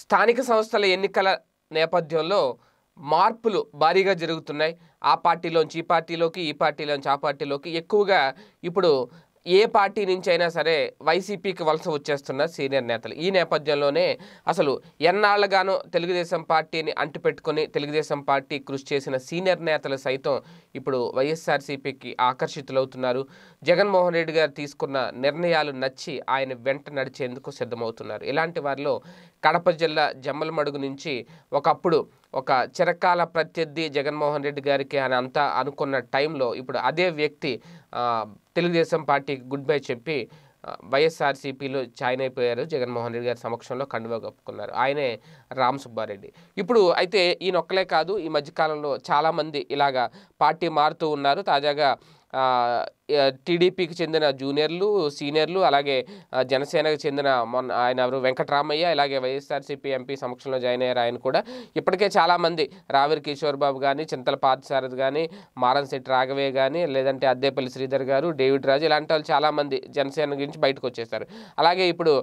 స్థానిక సంస్థల ఎన్నికల నేపథ్యంలో మార్పులు భారీగా జరుగుతున్నాయి ఆ పార్టీలోంచి ఈ పార్టీలోకి ఈ పార్టీలోంచి ఆ పార్టీలోకి ఎక్కువగా ఇప్పుడు ఏ పార్టీ నుంచి అయినా సరే వైసీపీకి వలస వచ్చేస్తున్న సీనియర్ నేతలు ఈ నేపథ్యంలోనే అసలు ఎన్నాళ్ళగానో తెలుగుదేశం పార్టీని అంటిపెట్టుకొని తెలుగుదేశం పార్టీ కృషి చేసిన సీనియర్ నేతలు సైతం ఇప్పుడు వైఎస్ఆర్సీపీకి ఆకర్షితులవుతున్నారు జగన్మోహన్ రెడ్డి గారు తీసుకున్న నిర్ణయాలు నచ్చి ఆయన వెంట నడిచేందుకు సిద్ధమవుతున్నారు ఇలాంటి వారిలో కడప జిల్లా జమ్మలమడుగు నుంచి ఒకప్పుడు ఒక చిరకాల ప్రత్యర్థి జగన్మోహన్ రెడ్డి గారికి అని అంతా అనుకున్న టైంలో ఇప్పుడు అదే వ్యక్తి ఆ, తెలుగుదేశం పార్టీకి గుడ్ బై చెప్పి ఆ, వైఎస్ఆర్సీపీలో జాయిన్ అయిపోయారు జగన్మోహన్ రెడ్డి గారి సమక్షంలో కండువా కప్పుకున్నారు ఆయనే రామ్ సుబ్బారెడ్డి ఇప్పుడు అయితే ఈయన ఒక్కలే కాదు ఈ మధ్యకాలంలో చాలామంది ఇలాగా పార్టీ మారుతూ ఉన్నారు తాజాగా ఆ, ఆ, టీడీపీకి చెందిన జూనియర్లు సీనియర్లు అలాగే ఆ, జనసేనకు చెందిన మొన్న ఆయన ఎవరు వెంకటరామయ్య అలాగే వైఎస్ఆర్సీపీ ఎంపీ సమక్షంలో జాయిన్ అయ్యారు ఆయన కూడా ఇప్పటికే చాలామంది రావిరి కిషోర్ బాబు కానీ చింతల పార్థసారథి కానీ మారంశెట్టి రాఘవే కానీ లేదంటే అద్దేపల్లి శ్రీధర్ గారు డేవిడ్ రాజు ఇలాంటి వాళ్ళు చాలామంది జనసేన గురించి బయటకు వచ్చేస్తారు అలాగే ఇప్పుడు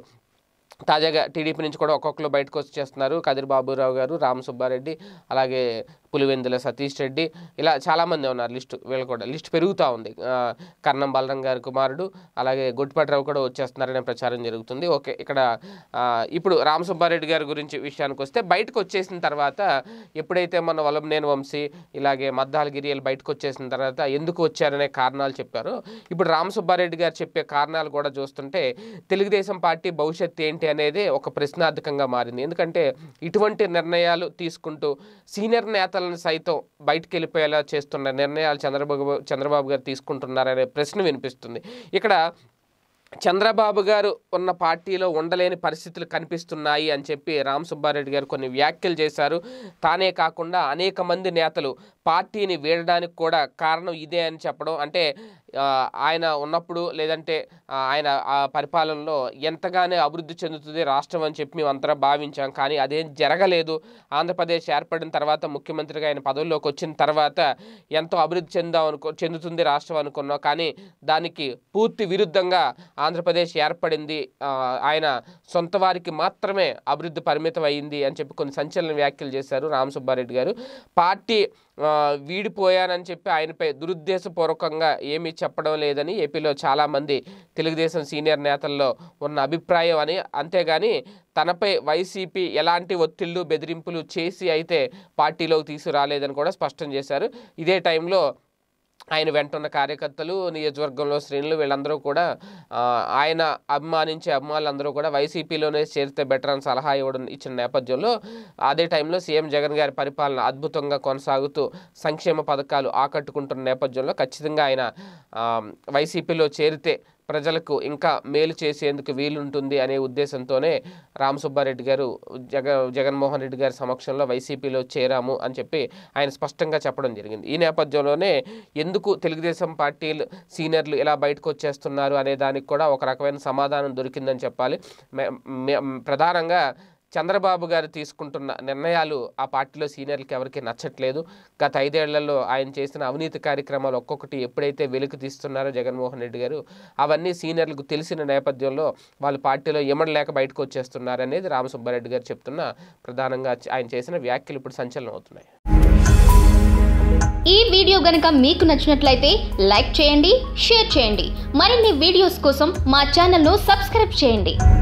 తాజాగా టీడీపీ నుంచి కూడా ఒక్కొక్కరు బయటకు వచ్చేస్తున్నారు కదిరి బాబురావు గారు రామ్ సుబ్బారెడ్డి అలాగే పులివెందుల సతీష్ రెడ్డి ఇలా చాలామంది ఉన్నారు లిస్టు వీళ్ళు కూడా లిస్ట్ పెరుగుతూ ఉంది ఆ, కర్ణం బలరం గారి కుమారుడు అలాగే గుట్టిపాటిరావు కూడా వచ్చేస్తున్నారనే ప్రచారం జరుగుతుంది ఓకే ఇక్కడ ఆ, ఇప్పుడు రామ్ సుబ్బారెడ్డి గారి గురించి విషయానికి వస్తే బయటకు వచ్చేసిన తర్వాత ఎప్పుడైతే మన వలంనేని వంశీ ఇలాగే మద్దాలగిరి వీళ్ళు బయటకు వచ్చేసిన తర్వాత ఎందుకు వచ్చారనే కారణాలు చెప్పారు ఇప్పుడు రామ్ సుబ్బారెడ్డి గారు చెప్పే కారణాలు కూడా చూస్తుంటే తెలుగుదేశం పార్టీ భవిష్యత్తు ఏంటి అనేది ఒక ప్రశ్నార్థకంగా మారింది ఎందుకంటే ఇటువంటి నిర్ణయాలు తీసుకుంటూ సీనియర్ నేతలను సైతం బయటికి వెళ్ళిపోయేలా చేస్తున్న నిర్ణయాలు చంద్రబాబు చంద్రబాబు గారు తీసుకుంటున్నారనే ప్రశ్న వినిపిస్తుంది ఇక్కడ చంద్రబాబు గారు ఉన్న పార్టీలో ఉండలేని పరిస్థితులు కనిపిస్తున్నాయి అని చెప్పి రామ్ సుబ్బారెడ్డి గారు కొన్ని వ్యాఖ్యలు చేశారు తానే కాకుండా అనేక మంది నేతలు పార్టీని వీడడానికి కూడా కారణం ఇదే అని చెప్పడం అంటే ఆ, ఆయన ఉన్నప్పుడు లేదంటే ఆ, ఆయన ఆ పరిపాలనలో ఎంతగానో అభివృద్ధి చెందుతుంది రాష్ట్రం అని చెప్పి మేమంతా భావించాం కానీ అదేం జరగలేదు ఆంధ్రప్రదేశ్ ఏర్పడిన తర్వాత ముఖ్యమంత్రిగా ఆయన పదవిలోకి వచ్చిన తర్వాత ఎంతో అభివృద్ధి చెందాం అనుకో చెందుతుంది రాష్ట్రం అనుకున్నాం కానీ దానికి పూర్తి విరుద్ధంగా ఆంధ్రప్రదేశ్ ఏర్పడింది ఆ, ఆయన సొంత వారికి మాత్రమే అభివృద్ధి పరిమితం అయింది అని చెప్పి కొన్ని సంచలన వ్యాఖ్యలు చేశారు రామ్ సుబ్బారెడ్డి గారు పార్టీ ఆ, వీడిపోయానని చెప్పి ఆయనపై దురుద్దేశపూర్వకంగా ఏమీ చెప్పడం లేదని ఏపీలో చాలామంది తెలుగుదేశం సీనియర్ నేతల్లో ఉన్న అభిప్రాయం అని అంతేగాని తనపై వైసీపీ ఎలాంటి ఒత్తిళ్లు బెదిరింపులు చేసి అయితే పార్టీలోకి తీసుకురాలేదని కూడా స్పష్టం చేశారు ఇదే టైంలో ఆయన వెంటున్న కార్యకర్తలు నియోజకవర్గంలో శ్రేణులు వీళ్ళందరూ కూడా ఆ, ఆయన అభిమానించే అభిమానులందరూ కూడా వైసీపీలోనే చేరితే బెటర్ అని సలహా ఇవ్వడం ఇచ్చిన నేపథ్యంలో అదే టైంలో సీఎం జగన్ గారి పరిపాలన అద్భుతంగా కొనసాగుతూ సంక్షేమ పథకాలు ఆకట్టుకుంటున్న నేపథ్యంలో ఖచ్చితంగా ఆయన ఆ, వైసీపీలో చేరితే ప్రజలకు ఇంకా మేలు చేసేందుకు వీలుంటుంది అనే ఉద్దేశంతోనే రామ్ సుబ్బారెడ్డి గారు జగ జగన్మోహన్ రెడ్డి గారి సమక్షంలో వైసీపీలో చేరాము అని చెప్పి ఆయన స్పష్టంగా చెప్పడం జరిగింది ఈ నేపథ్యంలోనే ఎందుకు తెలుగుదేశం పార్టీలు సీనియర్లు ఇలా బయటకు వచ్చేస్తున్నారు అనే దానికి కూడా ఒక రకమైన సమాధానం దొరికిందని చెప్పాలి మే- మే- ప్రధానంగా చంద్రబాబు గారు తీసుకుంటున్న నిర్ణయాలు ఆ పార్టీలో సీనియర్లకి ఎవరికి నచ్చట్లేదు గత ఐదేళ్లలో ఆయన చేసిన అవినీతి కార్యక్రమాలు ఒక్కొక్కటి ఎప్పుడైతే వెలుగు తీస్తున్నారో జగన్మోహన్ రెడ్డి గారు అవన్నీ సీనియర్లకు తెలిసిన నేపథ్యంలో వాళ్ళు పార్టీలో ఎమడలేక బయటకు వచ్చేస్తున్నారు అనేది రామసుబ్బారెడ్డి గారు చెప్తున్న ప్రధానంగా ఆయన చేసిన వ్యాఖ్యలు ఇప్పుడు సంచలనం అవుతున్నాయి ఈ వీడియో గనుక మీకు నచ్చినట్లయితే లైక్ చేయండి షేర్ చేయండి మరిన్ని వీడియోస్ కోసం మా ఛానల్ను సబ్స్క్రైబ్ చేయండి